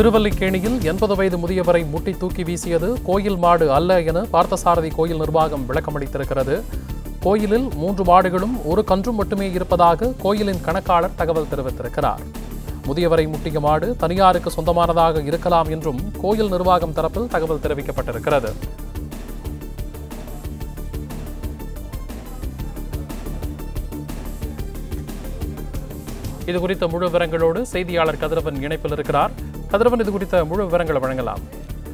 திருவல்லிக்கேணியில் எண்பது வயது முதியவரை முட்டி தூக்கி வீசியது கோயில் மாடு அல்ல என பார்த்தசாரதி கோயில் நிர்வாகம் விளக்கமளித்திருக்கிறது கோயிலில் மூன்று மாடுகளும் ஒரு கன்றும் மட்டுமே இருப்பதாக கோயிலின் கணக்காளர் தகவல் தெரிவித்திருக்கிறார் முதியவரை முட்டிய மாடு தனியாருக்கு சொந்தமானதாக இருக்கலாம் என்றும் கோயில் நிர்வாகம் தரப்பில் தகவல் தெரிவிக்கப்பட்டிருக்கிறது இது குறித்த முழு விவரங்களோடு செய்தியாளர் கதிரவன் இணைப்பில் இருக்கிறார் கதிரவன் இது குறித்த முழு விவரங்களை வழங்கலாம்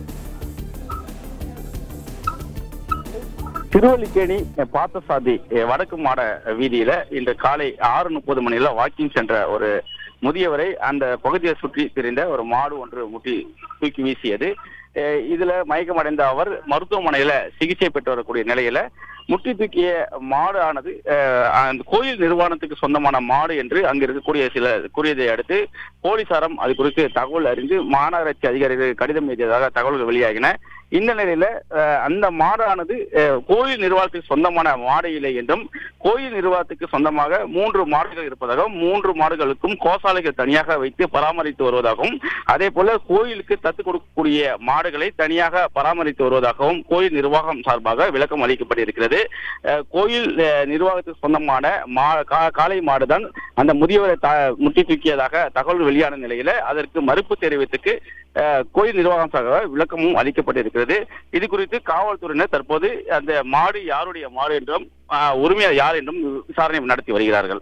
திருவல்லிக்கேணி பார்த்தசாதி அஹ், வடக்கு மாட வீதியில இன்று காலை ஆறு முப்பது மணியில வாக்கிங் சென்ற ஒரு முதியவரை அந்த பகுதியை சுற்றி திரிந்த ஒரு மாடு ஒன்று முட்டி தூக்கி வீசியது அஹ், இதுல மயக்கமடைந்த அவர் மருத்துவமனையில சிகிச்சை பெற்று வரக்கூடிய நிலையில முட்டி தூக்கிய மாடு ஆனது அஹ், அந்த கோயில் நிர்வாணத்துக்கு சொந்தமான மாடு என்று அங்க இருக்கக்கூடிய சில கூறியதை அடுத்து போலீசாரம் அது குறித்து தகவல் அறிந்து மாநகராட்சி அதிகாரிகள் கடிதம் எழுதியதாக தகவல்கள் வெளியாகின இந்த நிலையில அஹ், அந்த மாடானது அஹ், கோயில் நிர்வாகத்துக்கு சொந்தமான மாடு இல்லை என்றும் கோயில் நிர்வாகத்துக்கு சொந்தமாக மூன்று மாடுகள் இருப்பதாகவும் மூன்று மாடுகளுக்கும் கோசாலைகள் தனியாக வைத்து பராமரித்து வருவதாகவும் அதே போல கோயிலுக்கு தத்து கொடுக்கக்கூடிய மாடுகளை தனியாக பராமரித்து வருவதாகவும் கோயில் நிர்வாகம் சார்பாக விளக்கம் அளிக்கப்பட்டிருக்கிறது அஹ், கோயில் அஹ், நிர்வாகத்துக்கு சொந்தமான மா கா- காளை மாடுதான் அந்த முதியவரை த- முட்டி தூக்கியதாக தகவல் வெளியான நிலையில அதற்கு மறுப்பு தெரிவித்துக்கு அஹ், கோயில் நிர்வாகம் சார்பாக விளக்கமும் அளிக்கப்பட்டிருக்கிறது இது குறித்து காவல்துறையினர் தற்போது அந்த மாடு யாருடைய மாடு என்றும் அஹ், உரிமையாளர் யார் என்றும் விசாரணை நடத்தி வருகிறார்கள்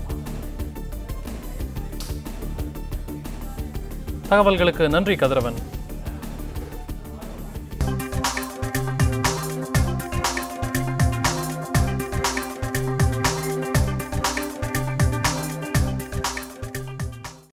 தகவல்களுக்கு நன்றி கதிரவன்